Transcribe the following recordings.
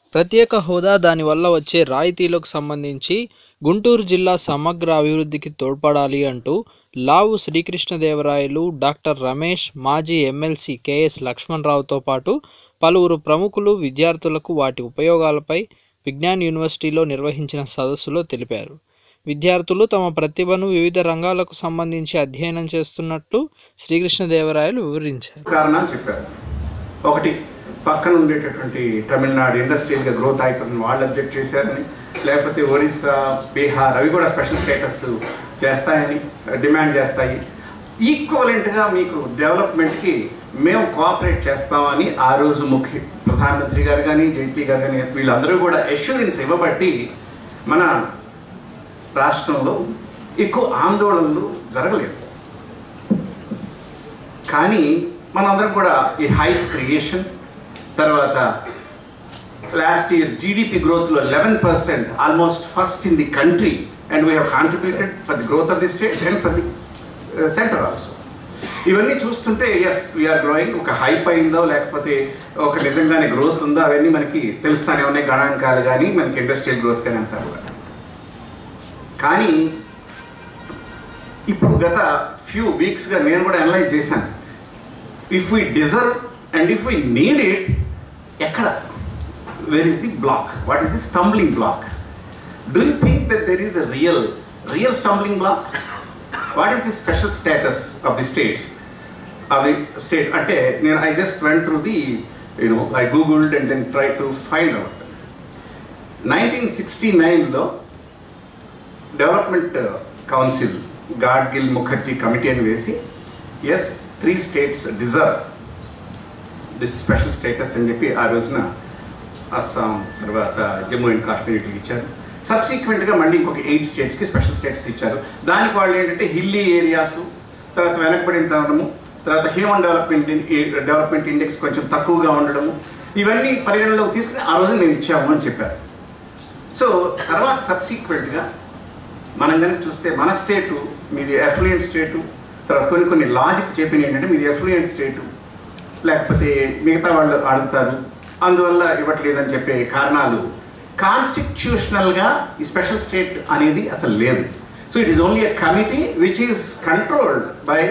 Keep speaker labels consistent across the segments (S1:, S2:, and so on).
S1: ప్రత్యేక హోదా దానివల్ల వచ్చే రాయితీలకు సంబంధించి గుంటూరు జిల్లా సమగ్ర అభివృద్ధికి తోడ్పడాలి అంటూ లావు శ్రీకృష్ణదేవరాయలు డాక్టర్ రమేష్ మాజీ ఎమ్మెల్సీ కెఎస్ లక్ష్మణరావుతో పాటు పలువురు ప్రముఖులు విద్యార్థులకు వాటి ఉపయోగాలపై విజ్ఞాన్ యూనివర్సిటీలో నిర్వహించిన సదస్సులో తెలిపారు విద్యార్థులు తమ ప్రతిభను వివిధ రంగాలకు సంబంధించి అధ్యయనం చేస్తున్నట్లు శ్రీకృష్ణదేవరాయలు వివరించారు
S2: కారణాలు చెప్పారు ఒకటి పక్కన ఉండేటటువంటి తమిళనాడు ఇండస్ట్రియల్గా గ్రోత్ అయిపోతుంది వాళ్ళు అబ్జెక్ట్ చేశారని లేకపోతే ఒరిస్సా బీహార్ అవి కూడా స్పెషల్ స్టేటస్ చేస్తాయని డిమాండ్ చేస్తాయి ఈక్వలెంట్గా మీకు డెవలప్మెంట్కి మేము కోఆపరేట్ చేస్తామని ఆ రోజు ముఖ్య ప్రధానమంత్రి గారు కానీ జైట్లీ గారు కానీ వీళ్ళందరూ కూడా అష్యూరెన్స్ ఇవ్వబట్టి మన రాష్ట్రంలో ఎక్కువ ఆందోళనలు జరగలేదు కానీ మనందరం కూడా ఈ హై క్రియేషన్ తర్వాత లాస్ట్ ఇయర్ జీడిపి గ్రోత్లో eleven percent almost first in the country and we have contributed for the growth of the state and for the centre also ఇవన్నీ చూస్తుంటే ఎస్ వీఆర్ గ్రోయింగ్ ఒక హైప్ అయిందో లేకపోతే ఒక నిజంగానే growth ఉందో అవన్నీ మనకి తెలుస్తానే ఉన్నాయి గణాంకాలు కానీ మనకి ఇండస్ట్రియల్ గ్రోత్ కానీ అంతా కూడా కానీ ఇప్పుడు గత ఫ్యూ వీక్స్గా నేను కూడా అనలైజ్ చేశాను if we deserve and if we need it ఎక్కడ where is the block what is the stumbling block do you think that there is a real real stumbling block what is the special status of the states అవి state అంటే నేను I just went through the you know I googled and then try to find out nineteen sixty నైన్లో development council Gadgil Mukherjee committee అని వేసి yes three states deserve this special status అని చెప్పి ఆ రోజున అస్సాం తర్వాత జమ్మూ అండ్ కాశ్మీర్కి ఇచ్చారు సబ్సిక్వెంట్గా మళ్ళీ ఇంకొక ఎయిట్ స్టేట్స్కి స్పెషల్ స్టేటస్ ఇచ్చారు దానికి వాళ్ళు ఏంటంటే హిల్లీ ఏరియాస్ తర్వాత వెనకబడిన తనము తర్వాత హ్యూమన్ డెవలప్మెంట్ డెవలప్మెంట్ ఇండెక్స్ కొంచెం తక్కువగా ఉండడము ఇవన్నీ పరిగణలోకి తీసుకుని ఆ రోజు మేము ఇచ్చాము అని చెప్పారు సో తర్వాత సబ్సిక్వెంట్గా మనం కనుక చూస్తే మన స్టేటు మీది ఎఫ్లూయెంట్ స్టేటు తర్వాత కొన్ని కొన్ని లాజిక్ చెప్పిన ఏంటంటే మీది ఎఫ్లూయెంట్ స్టేటు లేకపోతే మిగతా వాళ్ళు అడుగుతారు అందువల్ల ఇవ్వట్లేదని చెప్పే కారణాలు కాన్స్టిట్యూషనల్గా ఈ స్పెషల్ స్టేట్ అనేది అసలు లేదు so it is only a committee which is controlled by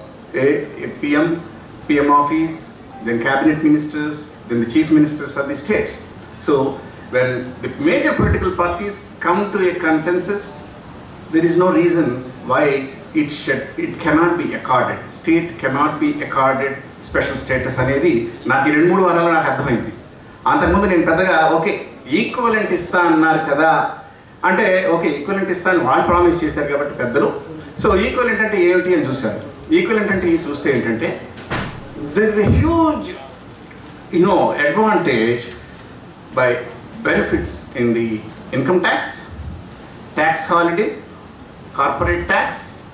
S2: PM PM office then cabinet ministers then the chief ministers of the states so when the major political parties come to a consensus there is no reason why it should it cannot be accorded state cannot be accorded special status అనేది నాకు ఈ రెండు మూడు వారాలు నాకు అర్థమైంది అంతకుముందు నేను పెద్దగా ఓకే ఈక్వలెంట్ ఇస్తా అన్నారు కదా అంటే ఓకే ఈక్వలెంట్ ఇస్తా అని వాళ్ళు ప్రామిస్ చేశారు కాబట్టి పెద్దలు సో ఈక్వలెంట్ అంటే ఏమిటి అని చూశారు ఈక్వలెంట్ అంటే ఇది చూస్తే ఏంటంటే there is a huge you know advantage by benefits in the income tax tax holiday, corporate tax,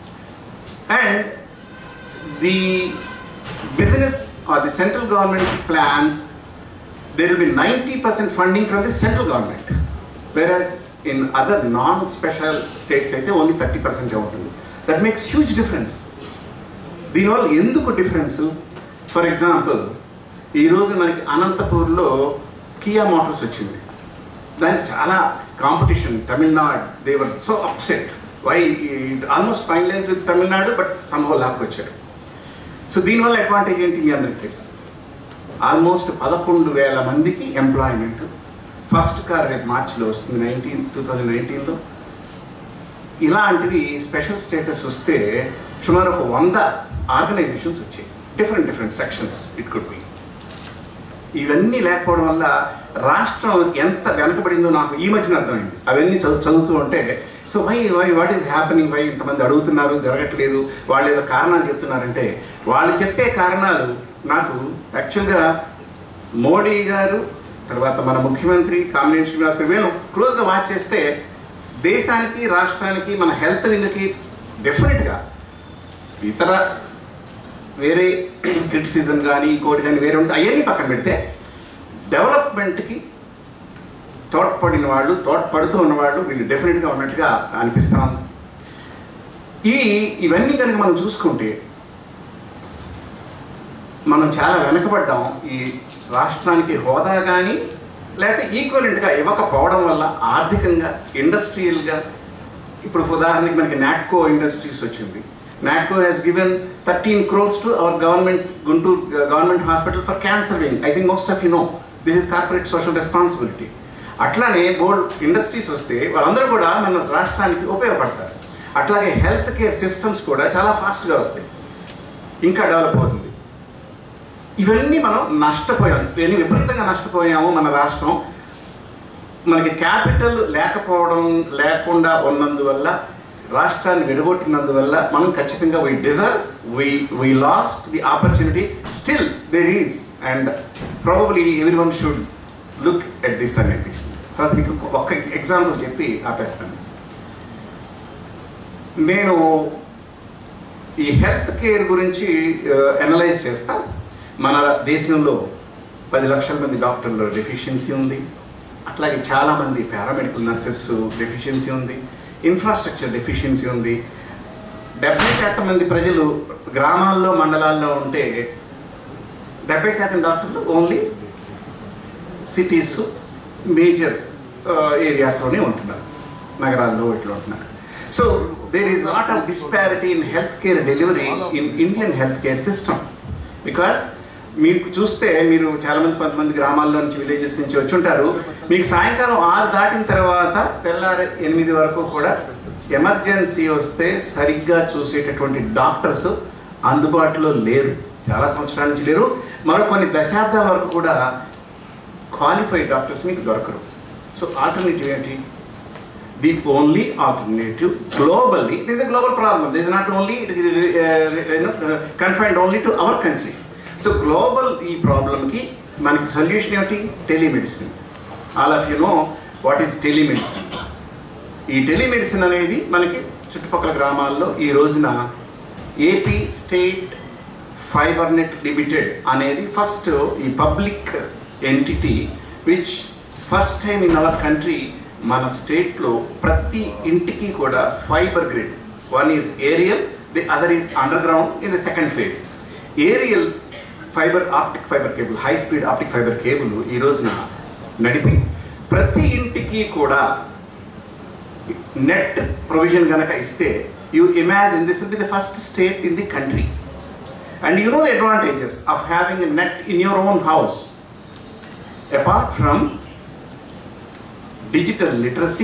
S2: and the business or the central government plans, there will be 90% funding from the central government, whereas in other non-special states అయితే only thirty percent ఉంటుంది that makes huge difference దీనివల్ల ఎందుకు difference for example ఈరోజు మనకి అనంతపూర్లో Kia Motors వచ్చింది దానికి చాలా కాంపిటీషన్ తమిళనాడు దేవర్ so upset why it almost finalise with Tamil Nadu but సంభవ లాక్కొచ్చారు సో దీనివల్ల అడ్వాంటేజ్ ఏంటి మీ అందరికి తెలుసు ఆల్మోస్ట్ పదకొండు వేల మందికి ఎంప్లాయ్మెంట్ ఫస్ట్ కార్ రేపు మార్చిలో వస్తుంది నైన్టీన్ టూ థౌజండ్ నైన్టీన్లో ఇలాంటివి స్పెషల్ స్టేటస్ వస్తే సుమారు ఒక వంద ఆర్గనైజేషన్స్ వచ్చాయి different different sections it could be ఇవన్నీ లేకపోవడం వల్ల రాష్ట్రం ఎంత వెనకబడిందో నాకు ఈ మధ్యన అర్థమైంది అవన్నీ చదువు చదువుతూ ఉంటే so why why what is happening why ఇంతమంది అడుగుతున్నారు జరగట్లేదు వాళ్ళు ఏదో కారణాలు చెప్తున్నారంటే వాళ్ళు చెప్పే కారణాలు నాకు యాక్చువల్గా మోడీ గారు తర్వాత మన ముఖ్యమంత్రి కామినేని శ్రీనివాస్ గారు వీళ్ళు క్లోజ్గా వాచ్ చేస్తే దేశానికి రాష్ట్రానికి మన హెల్త్ వింగ్కి డెఫినెట్గా ఇతర వేరే క్రిటిసిజం కానీ ఇంకోటి కానీ వేరే ఉంటుంది అవన్నీ పక్కన పెడితే డెవలప్మెంట్కి తోడ్పడిన వాళ్ళు తోడ్పడుతూ ఉన్నవాళ్ళు వీళ్ళు డెఫినెట్గా ఉన్నట్టుగా అనిపిస్తా ఉంది ఈ ఇవన్నీ కనుక మనం చూసుకుంటే మనం చాలా వెనకబడ్డాం ఈ రాష్ట్రానికి హోదా కానీ లేకపోతే ఈక్వలెంట్గా ఇవ్వకపోవడం వల్ల ఆర్థికంగా ఇండస్ట్రియల్గా ఇప్పుడు ఉదాహరణకి మనకి నాట్కో ఇండస్ట్రీస్ వచ్చింది Natco has given thirteen crores to our government Guntur government hospital for cancer wing I think most of you know this is corporate social responsibility అట్లానే బోల్డ్ ఇండస్ట్రీస్ వస్తే వాళ్ళందరూ కూడా మన రాష్ట్రానికి ఉపయోగపడతారు అట్లాగే హెల్త్ కేర్ సిస్టమ్స్ కూడా చాలా ఫాస్ట్గా వస్తాయి ఇంకా డెవలప్ అవుతుంది ఇవన్నీ మనం నష్టపోయాం ఇవన్నీ విపరీతంగా నష్టపోయాము మన రాష్ట్రం మనకి క్యాపిటల్ లేకపోవడం లేకుండా ఉన్నందువల్ల రాష్ట్రాన్ని విడగొట్టినందువల్ల మనం ఖచ్చితంగా we deserve we we lost the opportunity still there is and probably every one should look at this అని అనిపిస్తుంది తర్వాత మీకు ఒక్క ఎగ్జాంపుల్ చెప్పి ఆపేస్తాను నేను ఈ హెల్త్ కేర్ గురించి అనలైజ్ చేస్తా మన దేశంలో పది లక్షల మంది డాక్టర్లు డెఫిషియన్సీ ఉంది అట్లాగే చాలామంది పారామెడికల్ నర్సెస్ డెఫిషియన్సీ ఉంది ఇన్ఫ్రాస్ట్రక్చర్ డెఫిషియన్సీ ఉంది డెబ్బై శాతం మంది ప్రజలు గ్రామాల్లో మండలాల్లో ఉంటే డెబ్బై శాతం డాక్టర్లు ఓన్లీ సిటీస్ మేజర్ ఏరియాస్లోనే ఉంటున్నారు నగరాల్లో ఇట్లా ఉంటున్నారు so there is lot of disparity in health care delivery in Indian health care system because మీకు చూస్తే మీరు చాలామంది కొంతమంది గ్రామాల్లో నుంచి విలేజెస్ నుంచి వచ్చి ఉంటారు మీకు సాయంకాలం ఆరు దాటిన తర్వాత తెల్లారి ఎనిమిది వరకు కూడా ఎమర్జెన్సీ వస్తే సరిగ్గా చూసేటటువంటి డాక్టర్స్ అందుబాటులో లేరు చాలా సంవత్సరాల నుంచి లేరు మరో కొన్ని దశాబ్దాల వరకు కూడా క్వాలిఫైడ్ డాక్టర్స్ మీకు దొరకరు సో ఆల్టర్నేటివ్ ఏంటి the only alternative globally this a global problem this not only confined only to our country so global ఈ ప్రాబ్లమ్కి మనకి సొల్యూషన్ ఏమిటి telemedicine all of you know what is telemedicine ఈ telemedicine అనేది మనకి చుట్టుపక్కల గ్రామాల్లో ఈ రోజున AP state fibre net limited అనేది ఫస్ట్ ఈ public entity which first time in our country మన స్టేట్లో ప్రతి ఇంటికి కూడా fibre grid one is aerial the other is underground in the second phase aerial fibre optic fibre cable high speed optic fibre cable ఈ రోజున నడిపి ప్రతి ఇంటికి కూడా నెట్ ప్రొవిజన్ కనుక ఇస్తే you imagine this will be the first state in the country and you know the advantages of having a net in your own house apart from digital literacy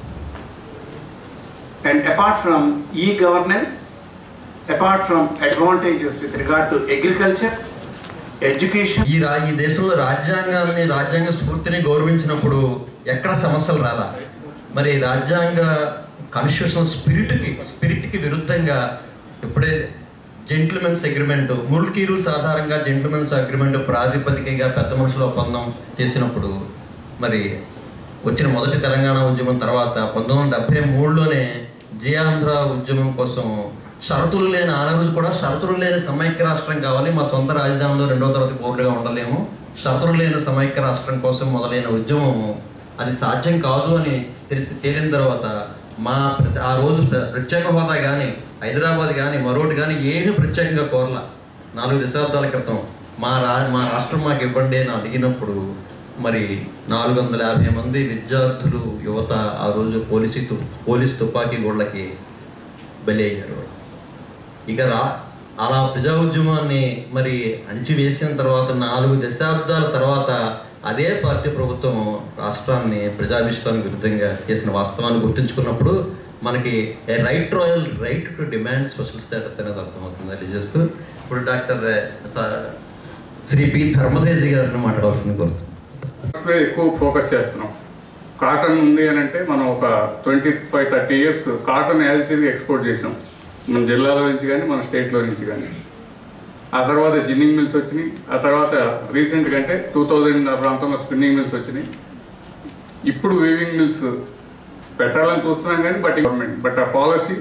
S2: and apart from e-governance apart from advantages with regard to agriculture education
S3: ఈ రా ఈ దేశంలో రాజ్యాంగాన్ని రాజ్యాంగ స్ఫూర్తిని గౌరవించినప్పుడు ఎక్కడ సమస్యలు రాలా మరి రాజ్యాంగ కాన్స్టిట్యూషన్ స్పిరిట్కి స్పిరిట్కి విరుద్ధంగా ఇప్పుడే జెంట్మెన్స్ అగ్రిమెంట్ ముల్కీ రూల్స్ ఆధారంగా జెంట్మెన్స్ అగ్రిమెంట్ ప్రాతిపదికగా పెద్ద మనుషుల ఒప్పందం చేసినప్పుడు మరి వచ్చిన మొదటి తెలంగాణ ఉద్యమం తర్వాత పంతొమ్మిది వందల డెబ్బై మూడులోనే జయాంధ్ర ఉద్యమం కోసం షరతులు లేని ఆ రోజు కూడా షరతులు లేని సమైక్య రాష్ట్రం కావాలి మా సొంత రాజధానిలో రెండో తరగతి పౌరులుగా ఉండలేము షరతులు లేని సమైక్య రాష్ట్రం కోసం మొదలైన ఉద్యమం అది సాధ్యం కాదు అని తెలిసి తేలిన తర్వాత మా ప్రతి- ఆ రోజు ప్ర- ప్రత్యేక హోదా కానీ హైదరాబాద్ కానీ మరొకటి కానీ ఏమీ ప్రత్యేకంగా కోరలా నాలుగు దశాబ్దాల క్రితం మా రా మా రాష్ట్రం మాకు ఇవ్వండి అని అడిగినప్పుడు మరి నాలుగు వందల యాభై మంది విద్యార్థులు యువత ఆ రోజు పోలీసు తు- పోలీస్ తుపాకీ గోళ్ళకి బలి అయ్యారు ఇక రా అలా ప్రజా ఉద్యమాన్ని మరి అణిచివేసిన తర్వాత నాలుగు దశాబ్దాల తర్వాత అదే పార్టీ ప్రభుత్వం రాష్ట్రాన్ని ప్రజాభిష్టానికి విరుద్ధంగా చేసిన వాస్తవాన్ని గుర్తుంచుకున్నప్పుడు మనకి right royal right to demand special status అనేది అర్థమవుతుంది తెలియజేస్తూ ఇప్పుడు డాక్టర్ స- శ్రీ పి ధర్మతేజీ గారిని మాట్లాడాల్సింది కోరుతున్నాను
S4: మీద ఎక్కువ ఫోకస్ చేస్తున్నాం కాటన్ ఉంది అని అంటే మనం ఒక twenty five thirty years cotton as it is export చేసాం మన జిల్లాలో నుంచి కానీ మన స్టేట్లో నుంచి కానీ ఆ తర్వాత జిన్నింగ్ మిల్స్ వచ్చినాయి ఆ తర్వాత రీసెంట్గా అంటే టూ థౌజండ్ ఆ ప్రాంతంలో స్పిన్నింగ్ మిల్స్ వచ్చినాయి ఇప్పుడు వీవింగ్ మిల్స్ పెట్టాలని చూస్తున్నాం కానీ బట్ గవర్నమెంట్ బట్ ఆ పాలసీ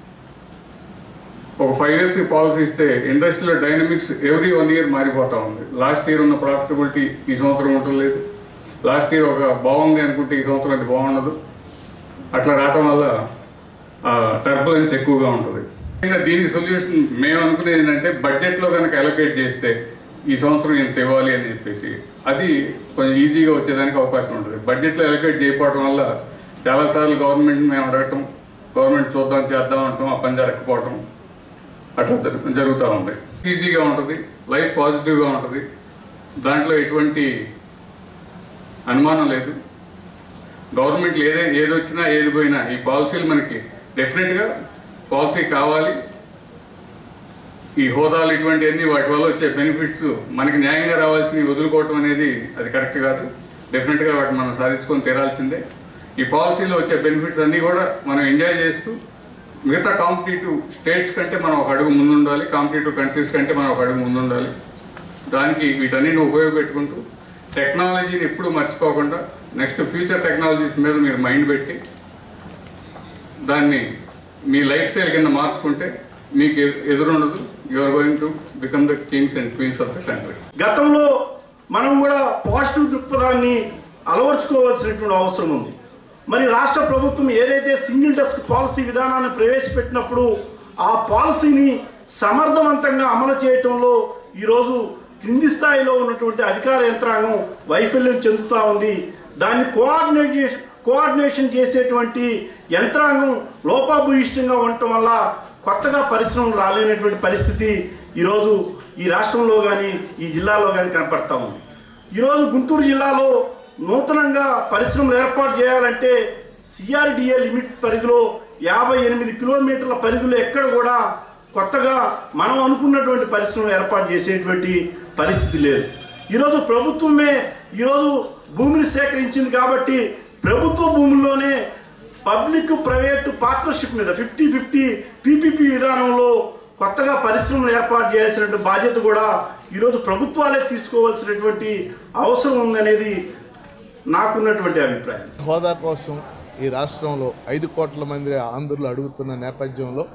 S4: ఒక ఫైవ్ ఇయర్స్ ఈ పాలసీ ఇస్తే ఇండస్ట్రీలో డైనమిక్స్ ఎవ్రీ వన్ ఇయర్ మారిపోతూ ఉంది లాస్ట్ ఇయర్ ఉన్న ప్రాఫిటబిలిటీ ఈ సంవత్సరం ఉండలేదు లాస్ట్ ఇయర్ ఒక బాగుంది అనుకుంటే ఈ సంవత్సరం అది బాగుండదు అట్లా రావటం వల్ల టర్బులెన్స్ ఎక్కువగా ఉంటుంది ఇంకా దీనికి సొల్యూషన్ మేము అనుకునేది ఏంటంటే బడ్జెట్లో కనుక అలొకేట్ చేస్తే ఈ సంవత్సరం ఇంత ఇవ్వాలి అని చెప్పేసి అది కొంచెం ఈజీగా వచ్చేదానికి అవకాశం ఉంటుంది బడ్జెట్లో ఎలకేట్ చేయకపోవడం వల్ల చాలాసార్లు గవర్నమెంట్ మేము అడగటం గవర్నమెంట్ చూద్దాం చేద్దాం అంటాం ఆ పని జరగకపోవటం అట్లా జరు- జరుగుతూ ఉంటాయి ఈజీగా ఉంటుంది లైఫ్ పాజిటివ్గా ఉంటుంది దాంట్లో ఎటువంటి అనుమానం లేదు గవర్నమెంట్లు ఏదే ఏది వచ్చినా ఏది పోయినా ఈ పాలసీలు మనకి డెఫినెట్గా పాలసీ కావాలి ఈ హోదాలు ఇటువంటివన్నీ వాటి వల్ల వచ్చే బెనిఫిట్స్ మనకి న్యాయంగా రావాల్సినవి వదులుకోవటం అనేది అది కరెక్ట్ కాదు డెఫినెట్గా వాటిని మనం సాధించుకొని తీరాల్సిందే ఈ పాలసీలో వచ్చే బెనిఫిట్స్ అన్నీ కూడా మనం ఎంజాయ్ చేస్తూ మిగతా కాంపిటేటివ్ స్టేట్స్ కంటే మనం ఒక అడుగు ముందుండాలి కాంపిటేటివ్ కంట్రీస్ కంటే మనం ఒక అడుగు ముందుండాలి దానికి వీటన్నిటిని ఉపయోగపెట్టుకుంటూ టెక్నాలజీని ఎప్పుడూ మర్చిపోకుండా నెక్స్ట్ ఫ్యూచర్ టెక్నాలజీస్ మీద మీరు మైండ్ పెట్టి దాన్ని మీ లైఫ్ స్టైల్ కింద మార్చుకుంటే మీకు ఎ- ఎదురుండదు you are going to become the kings and queens of the country
S5: గతంలో మనం కూడా పాజిటివ్ దృక్పథాన్ని అలవర్చుకోవాల్సినటువంటి అవసరం ఉంది మరి రాష్ట్ర ప్రభుత్వం ఏదైతే సింగిల్ డెస్క్ పాలసీ విధానాన్ని ప్రవేశపెట్టినప్పుడు ఆ పాలసీని సమర్థవంతంగా అమలు చేయటంలో ఈరోజు క్రింది స్థాయిలో ఉన్నటువంటి అధికార యంత్రాంగం వైఫల్యం చెందుతూ ఉంది దాన్ని కోఆర్డినేట్ కోఆర్డినేషన్ చేసేటువంటి యంత్రాంగం లోపాభూయిష్టంగా ఉండటం వల్ల కొత్తగా పరిశ్రమలు రాలేనటువంటి పరిస్థితి ఈరోజు ఈ రాష్ట్రంలో కానీ ఈ జిల్లాలో కానీ కనపడతా ఉంది ఈరోజు గుంటూరు జిల్లాలో నూతనంగా పరిశ్రమలు ఏర్పాటు చేయాలంటే సిఆర్డిఏ లిమిట్ పరిధిలో యాభై ఎనిమిది కిలోమీటర్ల పరిధిలో ఎక్కడ కూడా కొత్తగా మనం అనుకున్నటువంటి పరిశ్రమ ఏర్పాటు చేసేటువంటి పరిస్థితి లేదు ఈరోజు ప్రభుత్వమే ఈరోజు భూమిని సేకరించింది కాబట్టి ప్రభుత్వ భూముల్లోనే పబ్లిక్ ప్రైవేట్ పార్ట్నర్షిప్ మీద ఫిఫ్టీ ఫిఫ్టీ పీపీపీ విధానంలో కొత్తగా పరిశ్రమలు ఏర్పాటు చేయాల్సినటువంటి బాధ్యత కూడా ఈరోజు ప్రభుత్వాలే తీసుకోవాల్సినటువంటి అవసరం ఉందనేది నాకున్నటువంటి అభిప్రాయం
S6: హోదా కోసం ఈ రాష్ట్రంలో ఐదు కోట్ల మంది ఆంధ్రులు అడుగుతున్న నేపథ్యంలో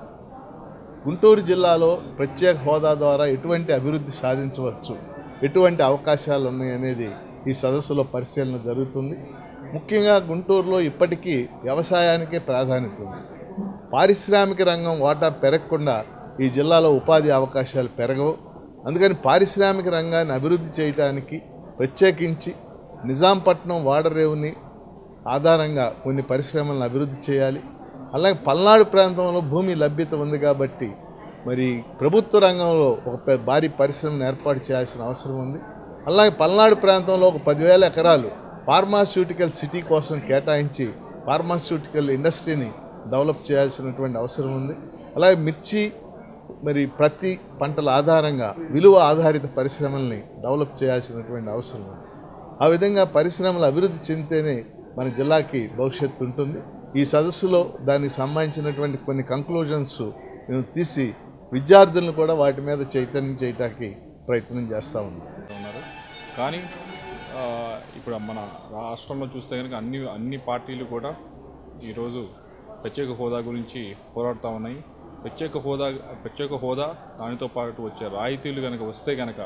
S6: గుంటూరు జిల్లాలో ప్రత్యేక హోదా ద్వారా ఎటువంటి అభివృద్ధి సాధించవచ్చు ఎటువంటి అవకాశాలు ఉన్నాయనేది ఈ సదస్సులో పరిశీలన జరుగుతుంది ముఖ్యంగా గుంటూరులో ఇప్పటికీ వ్యవసాయానికే ప్రాధాన్యత ఉంది పారిశ్రామిక రంగం వాటా పెరగకుండా ఈ జిల్లాలో ఉపాధి అవకాశాలు పెరగవు అందుకని పారిశ్రామిక రంగాన్ని అభివృద్ధి చేయడానికి ప్రత్యేకించి నిజాంపట్నం వాడరేవుని ఆధారంగా కొన్ని పరిశ్రమలను అభివృద్ధి చేయాలి అలాగే పల్నాడు ప్రాంతంలో భూమి లభ్యత ఉంది కాబట్టి మరి ప్రభుత్వ రంగంలో ఒక పె- భారీ పరిశ్రమను ఏర్పాటు చేయాల్సిన అవసరం ఉంది అలాగే పల్నాడు ప్రాంతంలో ఒక పదివేల ఎకరాలు ఫార్మాస్యూటికల్ సిటీ కోసం కేటాయించి ఫార్మాస్యూటికల్ ఇండస్ట్రీని డెవలప్ చేయాల్సినటువంటి అవసరం ఉంది అలాగే మిర్చి మరి ప్రతి పంటల ఆధారంగా విలువ ఆధారిత పరిశ్రమల్ని డెవలప్ చేయాల్సినటువంటి అవసరం ఉంది ఆ విధంగా పరిశ్రమలు అభివృద్ధి చెందితేనే మన జిల్లాకి భవిష్యత్తు ఉంటుంది ఈ సదస్సులో దానికి సంబంధించినటువంటి కొన్ని కంక్లూజన్స్ మేము తీసి విద్యార్థులను కూడా వాటి మీద చైతన్యం చేయడానికి ప్రయత్నం చేస్తూ ఉన్నాం
S7: ఉన్నారు కానీ ఆ, ఇప్పుడు మన రాష్ట్రంలో చూస్తే కనుక అన్ని అన్ని పార్టీలు కూడా ఈరోజు ప్రత్యేక హోదా గురించి పోరాడుతూ ఉన్నాయి ప్రత్యేక హోదా ప్రత్యేక హోదా దానితో పాటు వచ్చే రాయితీలు కనుక వస్తే కనుక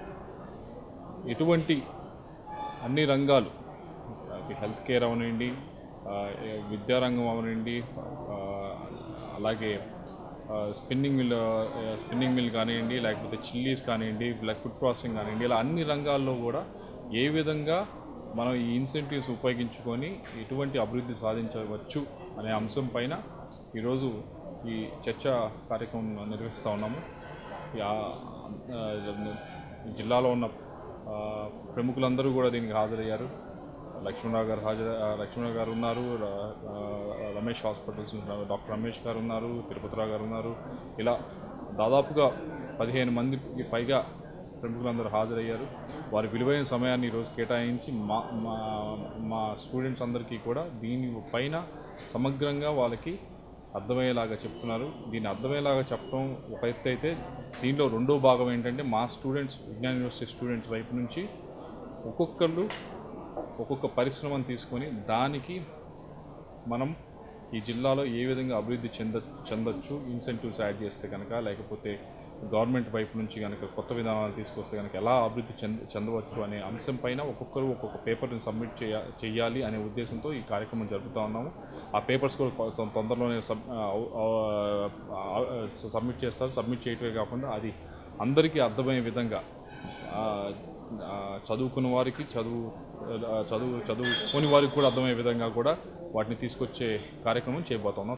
S7: ఎటువంటి అన్ని రంగాలు అది హెల్త్ కేర్ అవనండి ఆ, ఏ- విద్యారంగం అవనండి ఆ, అలాగే స్పిన్నింగ్ మిల్ స్పిన్నింగ్ మిల్ కానివ్వండి లేకపోతే చిల్లీస్ కానివ్వండి బ్లడ్ ఫుడ్ ప్రాసెసింగ్ కానివ్వండి ఇలా అన్ని రంగాల్లో కూడా ఏ విధంగా మనం ఈ ఇన్సెంటివ్స్ ఉపయోగించుకొని ఎటువంటి అభివృద్ధి సాధించవచ్చు అనే అంశం పైన ఈరోజు ఈ చర్చ కార్యక్రమం నిర్వహిస్తూ ఉన్నాము ఈ ఆ- ఆ, ఈ జిల్లాలో ఉన్న ఆ, ప్రముఖులందరూ కూడా దీనికి హాజరయ్యారు లక్ష్మణరావు గారు హాజరు ఆ, లక్ష్మణరావు గారు ఉన్నారు ర- ఆ, రమేష్ హాస్పిటల్స్ ఉన్నారు డాక్టర్ రమేష్ గారు ఉన్నారు తిరుపతిరావు గారు ఉన్నారు ఇలా దాదాపుగా పదిహేను మందికి పైగా ప్రముఖులందరూ హాజరయ్యారు వారి విలువైన సమయాన్ని ఈరోజు కేటాయించి మా మా మా స్టూడెంట్స్ అందరికీ కూడా దీని పైన సమగ్రంగా వాళ్ళకి అర్థమయ్యేలాగా చెప్తున్నారు దీన్ని అర్థమయ్యేలాగా చెప్పడం ఒక ఎత్తు అయితే దీనిలో రెండో భాగం ఏంటంటే మా స్టూడెంట్స్ విజ్ఞాన యూనివర్సిటీ స్టూడెంట్స్ వైపు నుంచి ఒక్కొక్కళ్ళు ఒక్కొక్క పరిశ్రమను తీసుకొని దానికి మనం ఈ జిల్లాలో ఏ విధంగా అభివృద్ధి చెంద చెందొచ్చు ఇన్సెంటివ్స్ యాడ్ చేస్తే కనుక లేకపోతే గవర్నమెంట్ వైపు నుంచి కనుక కొత్త విధానాలు తీసుకొస్తే కనుక ఎలా అభివృద్ధి చెంద చెందవచ్చు అనే అంశం పైన ఒక్కొక్కరు ఒక్కొక్క పేపర్ని సబ్మిట్ చేయ చేయాలి అనే ఉద్దేశంతో ఈ కార్యక్రమం జరుపుతూ ఉన్నాము ఆ పేపర్స్ కూడా కొ- తొ- తొందరలోనే సబ్ సబ్మిట్ చేస్తారు సబ్మిట్ చేయటమే కాకుండా అది అందరికీ అర్థమయ్యే విధంగా ఆ, ఆ, చదువుకున్న వారికి చదువు ఆ, చదువు చదువుకోని వారికి కూడా అర్థమయ్యే విధంగా కూడా వాటిని తీసుకొచ్చే కార్యక్రమం చేయబోతున్నాం